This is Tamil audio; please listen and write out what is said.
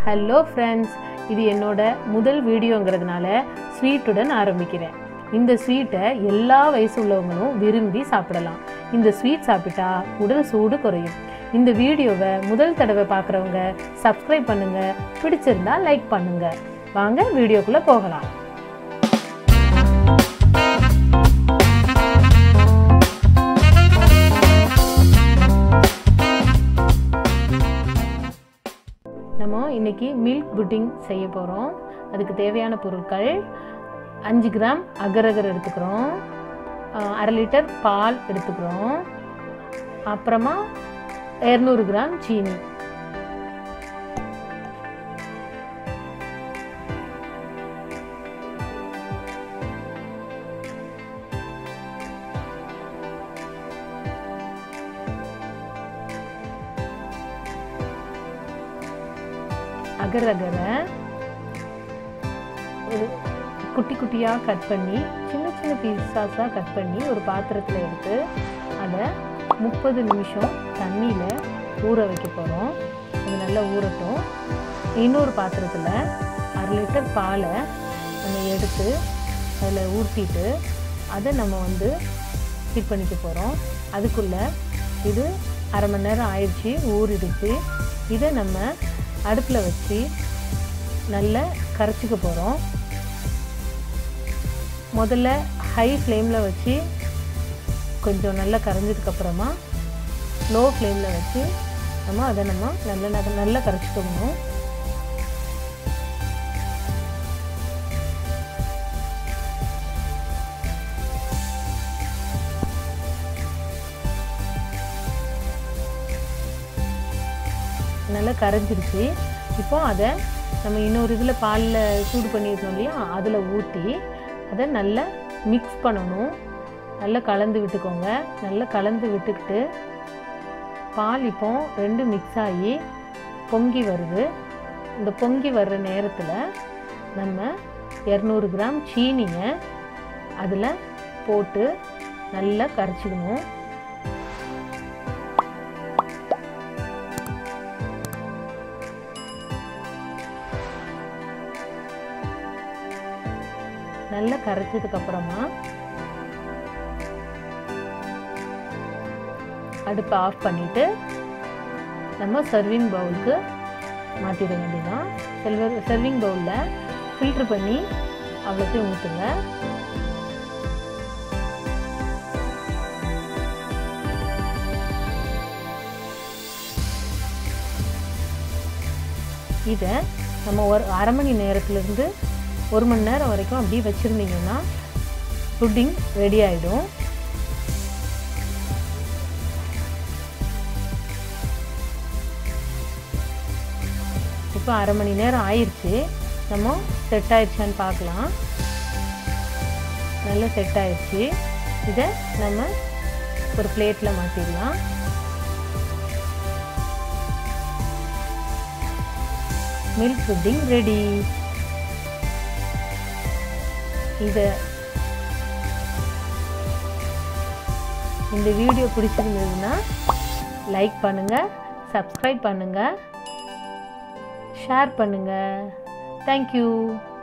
ஹலோ ஃப்ரெண்ட்ஸ் இது என்னோட முதல் வீடியோங்கிறதுனால ஸ்வீட்டுடன் ஆரம்பிக்கிறேன் இந்த ஸ்வீட்டை எல்லா வயசு உள்ளவங்களும் விரும்பி சாப்பிடலாம் இந்த ஸ்வீட் சாப்பிட்டா உடல் சூடு குறையும் இந்த வீடியோவை முதல் தடவை பார்க்குறவங்க சப்ஸ்கிரைப் பண்ணுங்க பிடிச்சிருந்தா லைக் பண்ணுங்க வாங்க வீடியோக்குள்ளே போகலாம் நம்ம இன்னைக்கு மில்க் புட்டிங் செய்ய போகிறோம் அதுக்கு தேவையான பொருட்கள் அஞ்சு கிராம் அகரகர் எடுத்துக்கிறோம் அஹ் அரை லிட்டர் பால் எடுத்துக்கிறோம் அப்புறமா இரநூறு கிராம் சீனி அகர் அகரை ஒரு குட்டி குட்டியாக கட் பண்ணி சின்ன சின்ன பீஸாஸாக கட் பண்ணி ஒரு பாத்திரத்தில் எடுத்து அதை முப்பது நிமிஷம் தண்ணியில் ஊற வைக்க போகிறோம் அது நல்லா ஊறட்டும் இன்னொரு பாத்திரத்தில் அரை லிட்டர் பாலை நம்ம எடுத்து அதில் ஊற்றிட்டு அதை நம்ம வந்து ஹீட் பண்ணிக்க போகிறோம் அதுக்குள்ளே இது அரை மணி நேரம் ஆயிடுச்சு ஊறிடுச்சு இதை நம்ம அடுப்பில் வச்சு நல்லா கரைச்சிக்க போகிறோம் முதல்ல ஹை ஃப்ளேமில் வச்சு கொஞ்சம் நல்லா கரைஞ்சதுக்கப்புறமா லோ ஃப்ளேமில் வச்சு நம்ம அதை நம்ம நல்லா நல்லா நல்லா கரைச்சிக்கணும் நல்லா கரைஞ்சிருச்சு இப்போ அதை நம்ம இன்னொரு இதில் பாலில் சூடு பண்ணியிருக்கோம் இல்லையா அதில் ஊற்றி அதை நல்லா மிக்ஸ் பண்ணணும் நல்லா கலந்து விட்டுக்கோங்க நல்லா கலந்து விட்டுக்கிட்டு பால் இப்போ ரெண்டு மிக்ஸ் ஆகி பொங்கி வருது இந்த பொங்கி வர்ற நேரத்தில் நம்ம இரநூறு கிராம் சீனியை அதில் போட்டு நல்லா கரைச்சிக்கணும் நல்லா கரைச்சதுக்கு அப்புறமா அடுப்பை ஆஃப் பண்ணிட்டு நம்ம சர்விங் பவுலுக்கு மாற்றிட வேண்டியதான் செல்வர் சர்விங் பவுலில் ஃபில்ட்ரு பண்ணி அவ்வளோத்தையும் ஊற்றுங்க இதை நம்ம ஒரு அரை மணி நேரத்துலேருந்து ஒரு மணி நேரம் வரைக்கும் அப்படியே வச்சுருந்தீங்கன்னா புட்டிங் ரெடி ஆகிடும் இப்போ அரை மணி நேரம் ஆயிடுச்சு நம்ம செட் ஆயிடுச்சான்னு பார்க்கலாம் நல்லா செட் ஆயிடுச்சு இதை நம்ம ஒரு பிளேட்டில் மாற்றிடலாம் மில்க் புட்டிங் ரெடி இதை இந்த வீடியோ பிடிச்சிருந்ததுன்னா லைக் பண்ணுங்கள் சப்ஸ்கிரைப் பண்ணுங்கள் ஷேர் பண்ணுங்கள் தேங்க்யூ